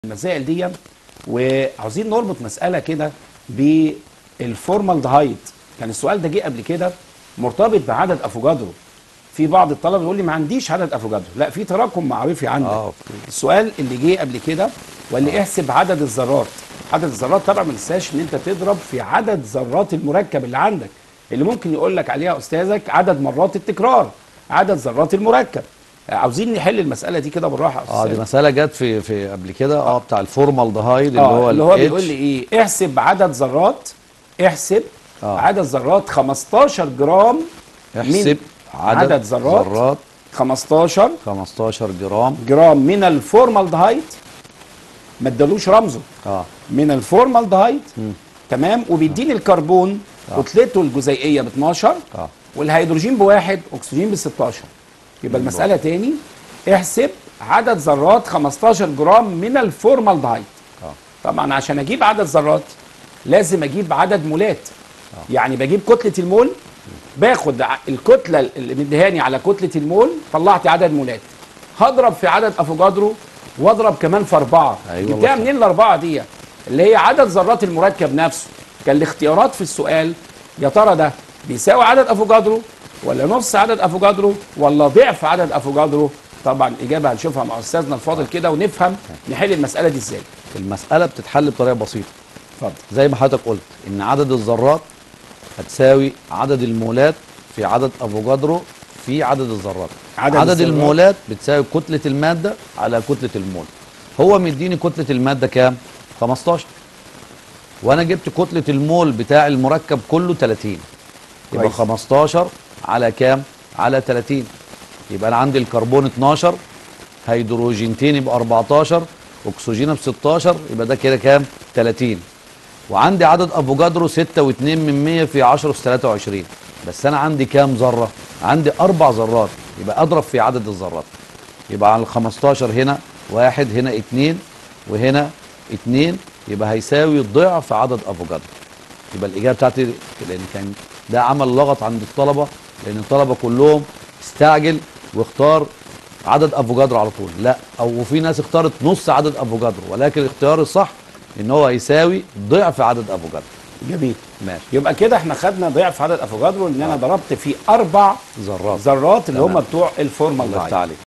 المسائل دي وعاوزين نربط مسألة كده بالفورمالدهايد كان السؤال ده جه قبل كده مرتبط بعدد افوجادرو في بعض الطلبه يقول لي ما عنديش عدد افوجادرو لا في تراكم معرفي عندك اه أوكي. السؤال اللي جه قبل كده واللي احسب عدد الذرات عدد الذرات طبعا ما تنساش ان انت تضرب في عدد ذرات المركب اللي عندك اللي ممكن يقول لك عليها استاذك عدد مرات التكرار عدد ذرات المركب عاوزين نحل المساله دي كده بالراحه يا اه أستاذ. دي مساله جت في في قبل كده اه بتاع الفورمالدهايد اللي اه هو اللي هو ال بيقول H. لي ايه احسب عدد ذرات احسب آه. عدد ذرات 15 جرام احسب عدد, عدد ذرات. ذرات 15 15 جرام جرام من الفورمالدهايد ما ادالوش رمزه اه من الفورمالدهايد تمام وبيديني الكربون كتلته الجزيئيه ب 12 اه والهيدروجين بواحد اكسجين ب 16 يبقى المساله تاني احسب عدد ذرات 15 جرام من الفورمالدهايد اه طبعا عشان اجيب عدد ذرات لازم اجيب عدد مولات يعني بجيب كتله المول باخد ع- الكتله اللي مديهاني على كتله المول طلعت عدد مولات هضرب في عدد افوجادرو واضرب كمان في اربعه أيوة جبتها والله. منين الاربعه دي اللي هي عدد ذرات المركب نفسه كان الاختيارات في السؤال يا ترى ده بيساوي عدد افوجادرو ولا نص عدد افوجادرو ولا ضعف عدد افوجادرو طبعا الاجابه هنشوفها مع استاذنا الفاضل كده ونفهم نحل المساله دي ازاي المساله بتتحل بطريقه بسيطه اتفضل زي ما حضرتك قلت ان عدد الذرات هتساوي عدد المولات في عدد افوجادرو في عدد الذرات عدد عدد, الذرات. المولات بتساوي كتله الماده على كتله المول هو مديني كتله الماده كام 15 وانا جبت كتله المول بتاع المركب كله 30 يبقى كويس. 15 على كام على 30 يبقى انا عندي الكربون 12 هيدروجينتين يبقى 14 اكسجين ب 16 يبقى ده كده كام 30 وعندي عدد افوجادرو 6 و2 من 100 في 10 في 23 بس انا عندي كام ذره عندي اربع ذرات يبقى اضرب في عدد الذرات يبقى على ال 15 هنا واحد هنا اتنين وهنا اتنين يبقى هيساوي ضعف عدد افوجادرو يبقى الاجابه بتاعتي لان كان ده عمل لغط عند الطلبه لان الطلبه كلهم استعجل واختار عدد افوجادرو على طول لا او في ناس اختارت نص عدد افوجادرو ولكن الاختيار الصح ان هو هيساوي ضعف عدد افوجادرو جميل ماشي يبقى كده احنا خدنا ضعف عدد افوجادرو ان انا ضربت في اربع ذرات ذرات اللي تمام. هم بتوع الله يفتح الفورمالدهايد عليك